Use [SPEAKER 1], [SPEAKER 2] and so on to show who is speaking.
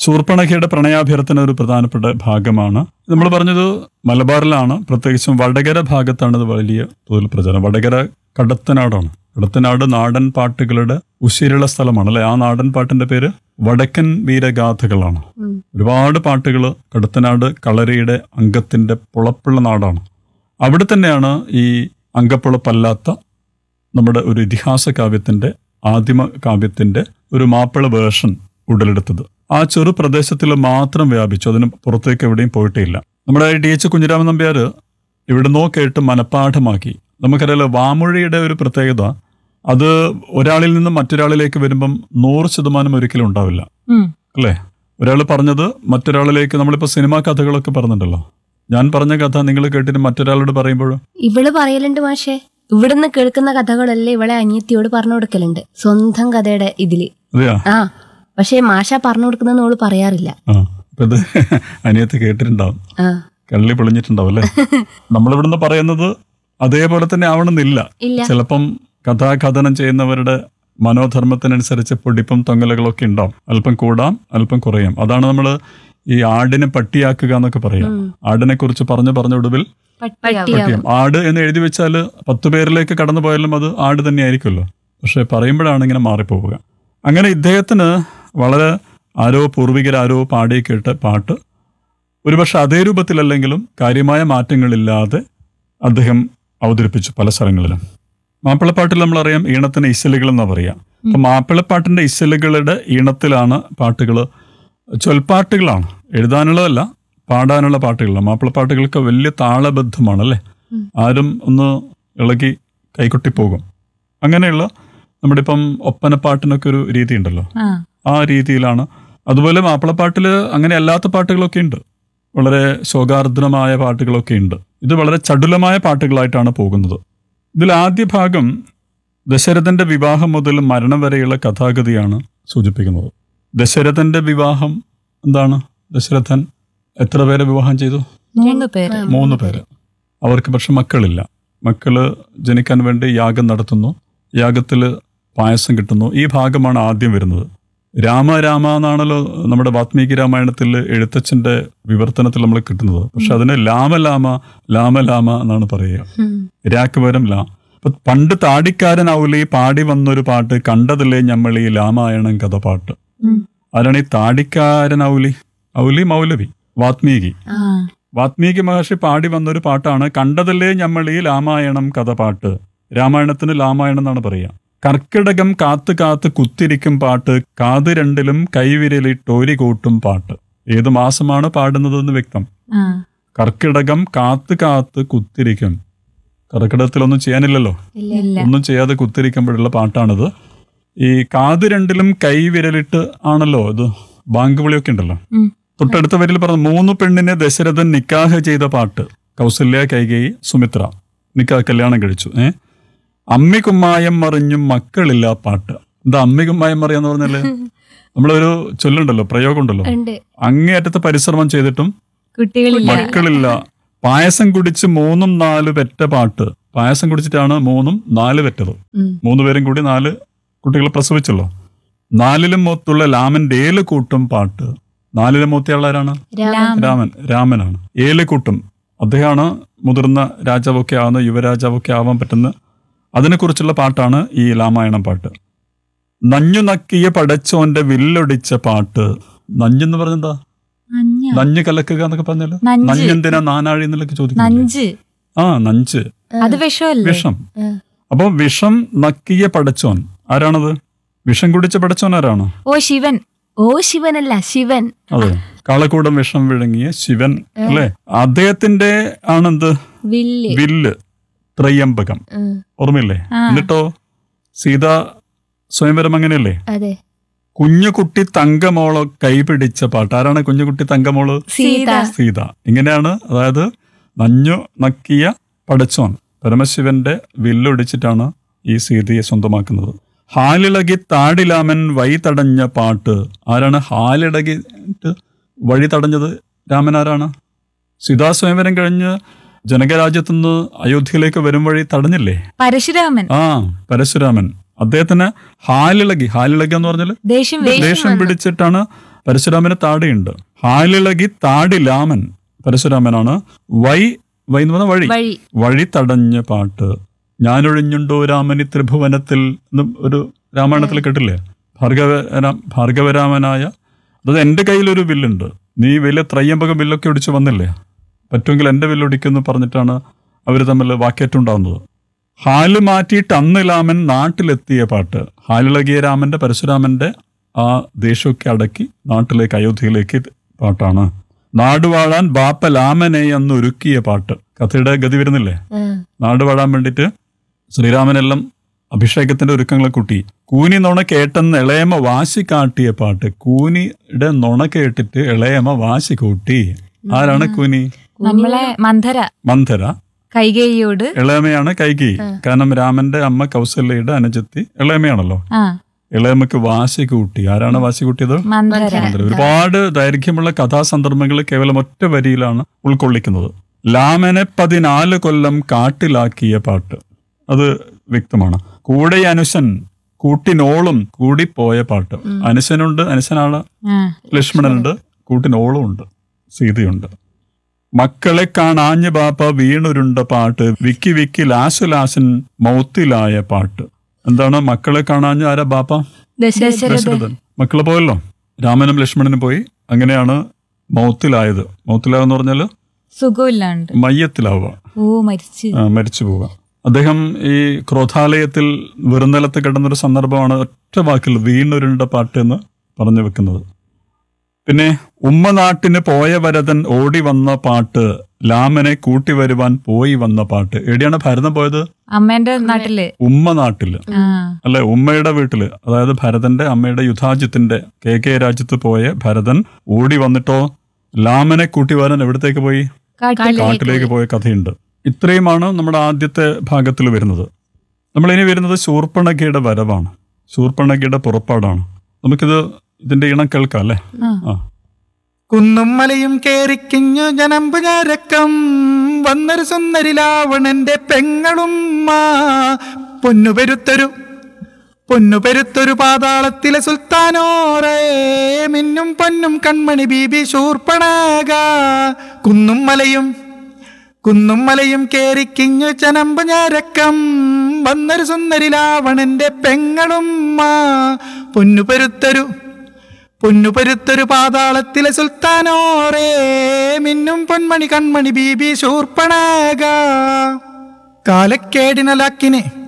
[SPEAKER 1] ശൂർപ്പണഖയുടെ പ്രണയാഭ്യർത്ഥന ഒരു പ്രധാനപ്പെട്ട ഭാഗമാണ് നമ്മൾ പറഞ്ഞത് മലബാറിലാണ് പ്രത്യേകിച്ചും വടകര ഭാഗത്താണ് ഇത് വലിയ തോതിൽ പ്രചാരം വടകര കടത്തനാടാണ് കടത്തനാട് നാടൻ പാട്ടുകളുടെ ഉശിരുള്ള സ്ഥലമാണ് അല്ലെ ആ നാടൻ പാട്ടിന്റെ പേര് വടക്കൻ വീരഗാഥകളാണ്
[SPEAKER 2] ഉം.
[SPEAKER 1] ഒരുപാട് പാട്ടുകൾ കടത്തനാട് കളരിയുടെ അംഗത്തിന്റെ പുളപ്പുള്ള നാടാണ് അവിടെ തന്നെയാണ് ഈ അംഗപ്പുളപ്പല്ലാത്ത നമ്മുടെ ഒരു ഇതിഹാസ കാവ്യത്തിന്റെ ആദിമ കാവ്യത്തിന്റെ ഒരു മാപ്പിള വേർഷൻ ഉടലെടുത്തത് ആ ചെറു പ്രദേശത്തിൽ മാത്രം വ്യാപിച്ചു അതിന് പുറത്തേക്ക് എവിടെയും പോയിട്ടേയില്ല നമ്മുടെ ടി എച്ച് കുഞ്ഞിരാമൻ നമ്പ്യാർ ഇവിടുന്നോ കേട്ട് മനഃപ്പാഠമാക്കി നമുക്കറിയാലോ വാമൊഴിയുടെ ഒരു പ്രത്യേകത അത് ഒരാളിൽ നിന്നും മറ്റൊരാളിലേക്ക് വരുമ്പം നൂറ് ശതമാനം ഒരിക്കലും ഉണ്ടാവില്ല
[SPEAKER 3] ഉം.
[SPEAKER 1] അല്ലേ ഒരാൾ പറഞ്ഞത് മറ്റൊരാളിലേക്ക് നമ്മളിപ്പോൾ സിനിമാ കഥകളൊക്കെ പറഞ്ഞിട്ടുണ്ടല്ലോ ഞാൻ പറഞ്ഞ കഥ നിങ്ങൾ കേട്ടിട്ട് മറ്റൊരാളോട് പറയുമ്പോൾ
[SPEAKER 2] ഇവള് പറയലുണ്ട് മാഷേ ഇവിടുന്ന് കേൾക്കുന്ന കഥകളല്ലേ ഇവളെ അനിയത്തിയോട് പറഞ്ഞു കൊടുക്കലുണ്ട് സ്വന്തം കഥയുടെ ഇതില്
[SPEAKER 1] അതെയാ
[SPEAKER 2] ആ പക്ഷേ മാഷ പറഞ്ഞു കൊടുക്കുന്ന ഓള് പറയാറില്ല
[SPEAKER 1] ആ അപ്പൊ ഇത് അനിയത്ത് കേട്ടിട്ടുണ്ടാവും
[SPEAKER 2] ആ
[SPEAKER 1] കള്ളി പൊളിഞ്ഞിട്ടുണ്ടാവും അല്ലേ നമ്മളിവിടുന്ന് പറയുന്നത് അതേപോലെ തന്നെ ആവണമെന്നില്ല
[SPEAKER 2] ഇല്ല
[SPEAKER 1] ചിലപ്പം കഥാകഥനം ചെയ്യുന്നവരുടെ മനോധർമ്മത്തിനനുസരിച്ച് പൊടിപ്പും തൊങ്ങലുകളൊക്കെ ഉണ്ടാവും അല്പം കൂടാം അല്പം കുറയാം അതാണ് നമ്മൾ ഈ ആടിനെ പട്ടിയാക്കുക എന്നൊക്കെ പറയാം
[SPEAKER 2] ഉം.
[SPEAKER 1] ആടിനെ കുറിച്ച് പറഞ്ഞു പറഞ്ഞ ഒടുവിൽ
[SPEAKER 3] പട്ടിയാവും.
[SPEAKER 1] പട്ടിയം ആട് എന്ന് എഴുതി വെച്ചാൽ പത്ത് പേരിലേക്ക് കടന്നു പോയാലും അത് ആട് തന്നെ ആയിരിക്കുമല്ലോ പക്ഷെ പറയുമ്പോഴാണ് ഇങ്ങനെ മാറിപ്പോവുക അങ്ങനെ ഇദ്ദേഹത്തിന് വളരെ ആരോ പൂർവികർ ആരോ പാടി കേട്ട പാട്ട് ഒരുപക്ഷെ അതേ രൂപത്തിലല്ലെങ്കിലും കാര്യമായ മാറ്റങ്ങളില്ലാതെ അദ്ദേഹം അവതരിപ്പിച്ചു പല സ്ഥലങ്ങളിലും മാപ്പിളപ്പാട്ടിൽ നമ്മളറിയാം ഈണത്തിന് ഇശലുകൾ എന്നാ പറയാം അപ്പൊ മാപ്പിളപ്പാട്ടിന്റെ ഇശലുകളുടെ ഈണത്തിലാണ് പാട്ടുകൾ ചൊൽപ്പാട്ടുകളാണ് എഴുതാനുള്ളതല്ല പാടാനുള്ള പാട്ടുകളാണ് മാപ്പിളപ്പാട്ടുകൾക്ക് വലിയ താളബദ്ധമാണ് അല്ലേ
[SPEAKER 2] ഉം.
[SPEAKER 1] ആരും ഒന്ന് ഇളകി കൈകൊട്ടി പോകും അങ്ങനെയുള്ള നമ്മുടെ ഇപ്പം ഒപ്പനപ്പാട്ടിനൊക്കെ ഒരു രീതി ഉണ്ടല്ലോ
[SPEAKER 3] ആ
[SPEAKER 1] ആ രീതിയിലാണ് അതുപോലെ മാപ്പിളപ്പാട്ടിൽ അങ്ങനെ അല്ലാത്ത പാട്ടുകളൊക്കെ ഉണ്ട് വളരെ ശോകാർദ്രമായ പാട്ടുകളൊക്കെ ഉണ്ട് ഇത് വളരെ ചടുലമായ പാട്ടുകളായിട്ടാണ് പോകുന്നത് ഇതിൽ ആദ്യ ഭാഗം ദശരഥന്റെ വിവാഹം മുതൽ മരണം വരെയുള്ള കഥാഗതിയാണ് സൂചിപ്പിക്കുന്നത് ദശരഥന്റെ വിവാഹം എന്താണ് ദശരഥൻ എത്ര പേരെ വിവാഹം ചെയ്തു
[SPEAKER 3] മൂന്ന് പേര്
[SPEAKER 1] മൂന്ന് പേര് അവർക്ക് പക്ഷെ മക്കളില്ല മക്കള് ജനിക്കാൻ വേണ്ടി യാഗം നടത്തുന്നു യാഗത്തിൽ പായസം കിട്ടുന്നു ഈ ഭാഗമാണ് ആദ്യം വരുന്നത് രാമ രാമ എന്നാണല്ലോ നമ്മുടെ വാത്മീകി രാമായണത്തിൽ എഴുത്തച്ഛന്റെ വിവർത്തനത്തിൽ നമ്മൾ കിട്ടുന്നത് പക്ഷെ അതിന് ലാമലാമ ലാമലാമ എന്നാണ് പറയുക
[SPEAKER 2] ഉം.
[SPEAKER 1] രാക്ക് പകരം ലാ അപ്പൊ പണ്ട് താടിക്കാരൻ ഔലി പാടി വന്നൊരു പാട്ട് കണ്ടതില്ലേ ഞമ്മളീ രാമായണം കഥ പാട്ട്
[SPEAKER 3] ഉം.
[SPEAKER 1] ആരാണ് ഈ താടിക്കാരൻ ഔലി ഔലി മൗലവി വാത്മീകി
[SPEAKER 3] ആ
[SPEAKER 1] വാത്മീകി മഹർഷി പാടി വന്നൊരു പാട്ടാണ് കണ്ടതല്ലേ ഞമ്മളീ രാമായണം കഥ പാട്ട് രാമായണത്തിന് രാമായണം എന്നാണ് പറയുക കർക്കിടകം കാത്ത് കാത്ത് കുത്തിരിക്കും പാട്ട് കാത് രണ്ടിലും കൈവിരലിട്ടോരി കൂട്ടും പാട്ട് ഏത് മാസമാണ് പാടുന്നതെന്ന് വ്യക്തം
[SPEAKER 3] ആ
[SPEAKER 1] കർക്കിടകം കാത്ത് കാത്ത് കുത്തിരിക്കും കർക്കിടകത്തിലൊന്നും ചെയ്യാനില്ലല്ലോ
[SPEAKER 2] ഇല്ല
[SPEAKER 3] ഇല്ല
[SPEAKER 1] ഒന്നും ചെയ്യാതെ കുത്തിരിക്കുമ്പോഴുള്ള പാട്ടാണിത് ഈ കാത് രണ്ടിലും കൈവിരലിട്ട് ആണല്ലോ ഇത് ബാങ്ക് വിളിയൊക്കെ ഉണ്ടല്ലോ
[SPEAKER 3] ഉം.
[SPEAKER 1] തൊട്ടടുത്ത വരിൽ പറഞ്ഞു മൂന്ന് പെണ്ണിനെ ദശരഥൻ നിക്കാഹ് ചെയ്ത പാട്ട് കൗസല്യ കൈകേയി സുമിത്ര നിക്കാഹ് കല്യാണം കഴിച്ചു ഏ അമ്മി കുമ്മായം മറിഞ്ഞും മക്കളില്ല പാട്ട് എന്താ അമ്മി കുമ്മായം മറിയാന്ന് പറഞ്ഞാല് നമ്മളൊരു ചൊല്ലുണ്ടല്ലോ പ്രയോഗം ഉണ്ടല്ലോ
[SPEAKER 2] ഉണ്ട്
[SPEAKER 1] അങ്ങേയറ്റത്തെ പരിശ്രമം ചെയ്തിട്ടും
[SPEAKER 3] കുട്ടികളില്ല
[SPEAKER 1] മക്കളില്ല പായസം കുടിച്ച് മൂന്നും നാല് പെറ്റ പാട്ട് പായസം കുടിച്ചിട്ടാണ് മൂന്നും നാല് പെറ്റത്
[SPEAKER 2] ഉം.
[SPEAKER 1] മൂന്ന് പേരും കൂടി നാല് കുട്ടികളെ പ്രസവിച്ചല്ലോ നാലിലും മൂത്തുള്ള ലാമന്റെ ഏല് കൂട്ടും പാട്ട് നാലിലും മൂത്തയാൾ ആരാണ്
[SPEAKER 2] രാമൻ
[SPEAKER 1] രാമൻ രാമനാണ് ഏല് കൂട്ടും അദ്ദേഹമാണ് മുതിർന്ന രാജാവൊക്കെ ആവുന്ന യുവരാജാവൊക്കെ ആവാൻ പറ്റുന്ന അതിനെക്കുറിച്ചുള്ള പാട്ടാണ് ഈ രാമായണം പാട്ട് നഞ്ഞു നക്കിയ പടച്ചോന്റെ വില്ലൊടിച്ച പാട്ട് നഞ്ഞെന്ന് പറഞ്ഞെന്താ
[SPEAKER 3] നഞ്ഞ
[SPEAKER 1] നഞ്ഞ് കലക്കുക എന്നൊക്കെ പറഞ്ഞാല്
[SPEAKER 3] നഞ്ച്
[SPEAKER 1] നഞ്ഞെന്തിനാ നാനാഴി എന്നൊക്കെ ചോദിക്കുന്നു
[SPEAKER 3] നഞ്ച്
[SPEAKER 1] ആ നഞ്ച്
[SPEAKER 3] അത് വിഷമല്ലേ
[SPEAKER 1] വിഷം
[SPEAKER 2] ആ.
[SPEAKER 1] അപ്പൊ വിഷം നക്കിയ പടച്ചോൻ ആരാണത് വിഷം കുടിച്ച പടച്ചോൻ ആരാണ്
[SPEAKER 3] ഓ ശിവൻ
[SPEAKER 2] ഓ ശിവനല്ല ശിവൻ
[SPEAKER 1] അതെ കാളക്കൂടം വിഷം വിഴുങ്ങിയ ശിവൻ അല്ലെ അദ്ദേഹത്തിന്റെ ആണെന്ത്
[SPEAKER 2] വില്ല്
[SPEAKER 1] വില്ല് ത്രയംബകം
[SPEAKER 2] ഉം.
[SPEAKER 1] ഓർമ്മയില്ലേ
[SPEAKER 3] ആ.
[SPEAKER 1] എന്നിട്ടോ സീത സ്വയംവരം അങ്ങനെയല്ലേ
[SPEAKER 2] അതെ
[SPEAKER 1] കുഞ്ഞുകുട്ടി തങ്കമോളോ കൈപിടിച്ച പാട്ട് ആരാണ് കുഞ്ഞുകുട്ടി തങ്കമോള്
[SPEAKER 2] സീത
[SPEAKER 1] സീത ഇങ്ങനെയാണ് അതായത് നഞ്ഞു നക്കിയ പടച്ചോൻ പരമശിവന്റെ വില്ലൊടിച്ചിട്ടാണ് ഈ സീതയെ സ്വന്തമാക്കുന്നത് ഹാലിളകി താടിലാമൻ വഴി തടഞ്ഞ പാട്ട് ആരാണ് ഹാലിളകിട്ട് വഴി തടഞ്ഞത് രാമൻ ആരാണ് സീതാസ്വയംവരം കഴിഞ്ഞ് ജനകരാജ്യത്തുനിന്ന് അയോധ്യയിലേക്ക് വരും വഴി തടഞ്ഞില്ലേ
[SPEAKER 3] പരശുരാമൻ
[SPEAKER 1] ആ പരശുരാമൻ അദ്ദേഹത്തിന് ഹാലിളകി ഹാലിളകി എന്ന് പറഞ്ഞാൽ
[SPEAKER 3] ദേഷ്യം
[SPEAKER 1] ദേഷ്യം പിടിച്ചിട്ടാണ് പരശുരാമന് താടിയുണ്ട് ഹാലിളകി താടി ലാമൻ പരശുരാമനാണ് വൈ വൈ എന്ന് പറഞ്ഞ വഴി
[SPEAKER 2] വഴി
[SPEAKER 1] വഴി തടഞ്ഞ പാട്ട് ഞാനൊഴിഞ്ഞുണ്ടോ രാമനി ത്രിഭുവനത്തിൽ എന്നും ഒരു രാമായണത്തിൽ കേട്ടില്ലേ ഭാർഗവ രാം- ഭാർഗവരാമനായ അതായത് എൻ്റെ കയ്യിലൊരു വില്ലുണ്ട് നീ വലിയ ത്രയ്യമ്പക വില്ലൊക്കെ ഒടിച്ച് വന്നില്ലേ പറ്റുമെങ്കിൽ എൻ്റെ വില്ലൊടിക്കുമെന്ന് പറഞ്ഞിട്ടാണ് അവർ തമ്മിൽ വാക്കേറ്റം ഉണ്ടാകുന്നത് ഹാല് മാറ്റിയിട്ട് അന്ന് രാമൻ നാട്ടിലെത്തിയ പാട്ട് ഹാലിളകിയ രാമന്റെ പരശുരാമന്റെ ആ ദേഷ്യമൊക്കെ അടക്കി നാട്ടിലേക്ക് അയോധ്യയിലേക്ക് പാട്ടാണ് നാട് വാഴാൻ ബാപ്പ ലാമനെ അന്ന് ഒരുക്കിയ പാട്ട് കഥയുടെ ഗതി വരുന്നില്ലേ
[SPEAKER 2] ആ.
[SPEAKER 1] നാട് വാഴാൻ വേണ്ടിയിട്ട് ശ്രീരാമനെല്ലാം അഭിഷേകത്തിന്റെ ഒരുക്കങ്ങളെ കൂട്ടി കൂനി നുണ കേട്ടെന്ന് ഇളയമ വാശി കാട്ടിയ പാട്ട് കൂനിയുടെ നുണ കേട്ടിട്ട് ഇളയമ വാശി കൂട്ടി ആരാണ് കൂനി
[SPEAKER 3] നമ്മളെ മന്ധര
[SPEAKER 1] മന്ധര
[SPEAKER 3] കൈകേയിയോട്
[SPEAKER 1] ഇളയമയാണ് കൈകി കാരണം രാമന്റെ അമ്മ കൗസല്യയുടെ അനുജത്തി ഇളയമയാണല്ലോ
[SPEAKER 3] ആ
[SPEAKER 1] ഇളയമക്ക് വാശി കൂട്ടി ആരാണ് വാശി കൂട്ടിയത്
[SPEAKER 3] മന്ധര
[SPEAKER 1] മന്ധര. ഒരുപാട് ദൈർഘ്യമുള്ള കഥാസന്ദർഭങ്ങൾ കേവലം ഒറ്റ വരിയിലാണ് ഉൾക്കൊള്ളിക്കുന്നത് ലാമനെ പതിനാല് കൊല്ലം കാട്ടിലാക്കിയ പാട്ട് അത് വ്യക്തമാണ് കൂടെ അനുശൻ കൂട്ടിനോളും കൂടിപ്പോയ പാട്ട് അനുശനുണ്ട് അനുശനാണ്
[SPEAKER 3] ആ
[SPEAKER 1] ലക്ഷ്മണനുണ്ട് കൂട്ടിനോളും ഉണ്ട് സീതയുണ്ട് മക്കളെ കാണാഞ്ഞ ബാപ്പ വീണുരുണ്ട പാട്ട് വിക്കി വിക്കി ലാശുലാശൻ മൗത്തിലായ പാട്ട് എന്താണ് മക്കളെ കാണാഞ്ഞ ആരാ ബാപ്പ
[SPEAKER 2] ദശരഥ
[SPEAKER 1] ദശരഥൻ മക്കള് പോയല്ലോ രാമനും ലക്ഷ്മണനും പോയി അങ്ങനെയാണ് മൗത്തിലായത് മൗത്തിലാവെന്ന് പറഞ്ഞാൽ
[SPEAKER 3] സുഖമില്ലാണ്ട്
[SPEAKER 1] മയ്യത്തിലാവുക
[SPEAKER 3] ഓ മരിച്ചു
[SPEAKER 1] ആ, മരിച്ചു പോവുക അദ്ദേഹം ഈ ക്രോധാലയത്തിൽ വെറുനിലത്ത് കിടന്നൊരു സന്ദർഭമാണ് ഒറ്റ വാക്കിൽ വീണുരുണ്ട പാട്ട് എന്ന് പറഞ്ഞു വെക്കുന്നത് പിന്നെ ഉമ്മ നാട്ടിന് പോയ വരതൻ ഓടി വന്ന പാട്ട് ലാമനെ കൂട്ടി വരുവാൻ പോയി വന്ന പാട്ട് എവിടെയാണ് ഭരതൻ പോയത്
[SPEAKER 3] അമ്മേന്റെ നാട്ടില്
[SPEAKER 1] ഉമ്മ നാട്ടില്
[SPEAKER 3] ആ
[SPEAKER 1] അല്ലെ ഉമ്മയുടെ വീട്ടില് അതായത് ഭരതന്റെ അമ്മയുടെ യുധാജിത്തിന്റെ കെ കെ രാജ്യത്ത് പോയ ഭരതൻ ഓടി വന്നിട്ടോ ലാമനെ കൂട്ടി വരാൻ എവിടത്തേക്ക് പോയി
[SPEAKER 3] കാട്ടില്
[SPEAKER 1] കാട്ടിലേക്ക് പോയ കഥയുണ്ട് ഇത്രയുമാണ് നമ്മുടെ ആദ്യത്തെ ഭാഗത്തിൽ വരുന്നത് നമ്മൾ ഇനി വരുന്നത് ശൂർപ്പണഖയുടെ വരവാണ് ശൂർപ്പണഖയുടെ പുറപ്പാടാണ് നമുക്കിത് ഇതിന്റെ ഇണം കേൾക്കാം അല്ലേ
[SPEAKER 3] ആ.
[SPEAKER 1] ആ
[SPEAKER 4] കുന്നും മലയും കേറിക്കിഞ്ഞു ജനമ്പു ഞാരക്കം വന്നൊരു സുന്ദരി ലാവണന്റെ പെങ്ങളും പൊന്നു പെരുത്തൊരു പൊന്നു പെരുത്തൊരു പാതാളത്തിലെ സുൽത്താനോറേ മിന്നും പൊന്നും കൺമണി ബീബി ശൂർപ്പണക കുന്നും മലയും കുന്നും മലയും കേറിക്കിഞ്ഞു ചനമ്പ് ഞാരക്കം വന്നൊരു സുന്ദരി ലാവണന്റെ പെങ്ങളും പൊന്നു പെരുത്തൊരു പൊന്നുപരുത്തൊരു പാതാളത്തിലെ സുൽത്താനോറേ മിന്നും പൊന്മണി കൺമണി ബീബി ശൂർപ്പണക കാലക്കേടിനലാക്കിനെ